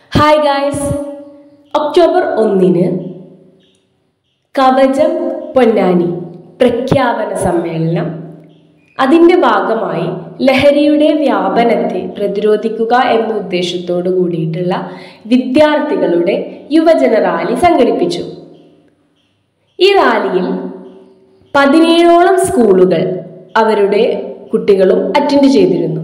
hi guys October ഒന്നിന് കവചം പൊന്നാനി പ്രഖ്യാപന സമ്മേളനം അതിൻ്റെ ഭാഗമായി ലഹരിയുടെ വ്യാപനത്തെ പ്രതിരോധിക്കുക എന്ന ഉദ്ദേശത്തോടു കൂടിയിട്ടുള്ള വിദ്യാർത്ഥികളുടെ യുവജന റാലി സംഘടിപ്പിച്ചു ഈ റാലിയിൽ പതിനേഴോളം സ്കൂളുകൾ അവരുടെ കുട്ടികളും അറ്റൻഡ് ചെയ്തിരുന്നു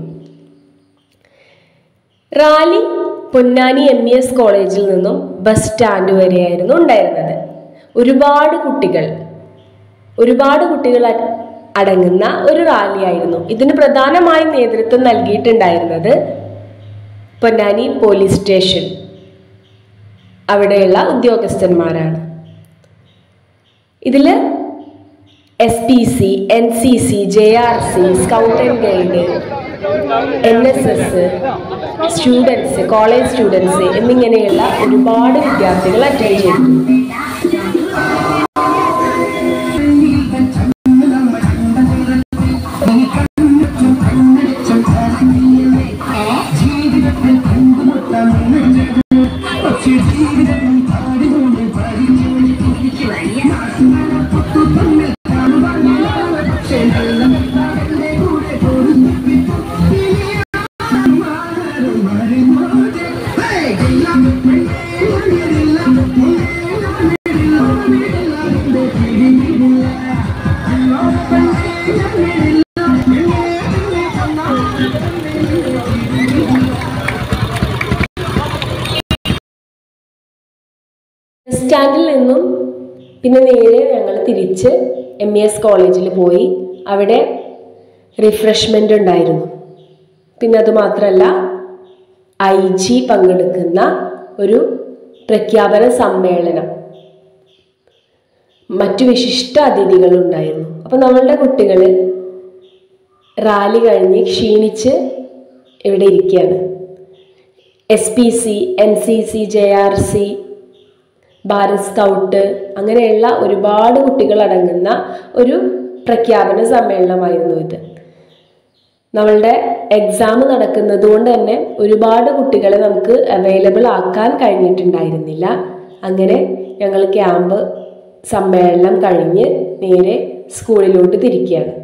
rally Ponnani M E S കോളേജിൽ നിന്നും ബസ് സ്റ്റാൻഡ് വരെയായിരുന്നു ഉണ്ടായിരുന്നത് ഒരുപാട് കുട്ടികൾ ഒരുപാട് കുട്ടികൾ അ- അടങ്ങുന്ന ഒരു റാലിയായിരുന്നു ഇതിന് പ്രധാനമായും നേതൃത്വം നൽകിയിട്ടുണ്ടായിരുന്നത് പൊന്നാനി പോലീസ് സ്റ്റേഷൻ അവിടെയുള്ള ഉദ്യോഗസ്ഥന്മാരാണ് ഇതിൽ S P C N C C J R C scout and guide N S S students college students എന്നിങ്ങനെയുള്ള ഒരുപാട് വിദ്യാർത്ഥികൾ അറ്റൻഡ് ചെയ്തു ബസ് സ്റ്റാൻഡിൽ നിന്നും പിന്നെ നേരെ ഞങ്ങൾ തിരിച്ച് എം ഇ എസ് കോളേജിൽ പോയി അവിടെ റിഫ്രഷ്മെൻ്റ് ഉണ്ടായിരുന്നു പിന്നെ അത് മാത്രമല്ല ഐ ജി പങ്കെടുക്കുന്ന ഒരു പ്രഖ്യാപന സമ്മേളനം മറ്റു വിശിഷ്ട അതിഥികളുണ്ടായിരുന്നു അപ്പോൾ നമ്മളുടെ കുട്ടികൾ റാലി കഴിഞ്ഞ് ക്ഷീണിച്ച് ഇവിടെ ഇരിക്കുകയാണ് S P C N C C J R C Bharat scout അങ്ങനെയുള്ള ഒരുപാട് കുട്ടികൾ അടങ്ങുന്ന ഒരു പ്രഖ്യാപന സമ്മേളനമായിരുന്നു ഇത് നമ്മളുടെ എക്സാം നടക്കുന്നത് കൊണ്ട് തന്നെ ഒരുപാട് കുട്ടികളെ നമുക്ക് അവൈലബിൾ ആക്കാൻ കഴിഞ്ഞിട്ടുണ്ടായിരുന്നില്ല അങ്ങനെ ഞങ്ങൾ ക്യാമ്പ് സമ്മേളനം കഴിഞ്ഞ് നേരെ സ്കൂളിലോട്ട് തിരിക്കുകയാണ്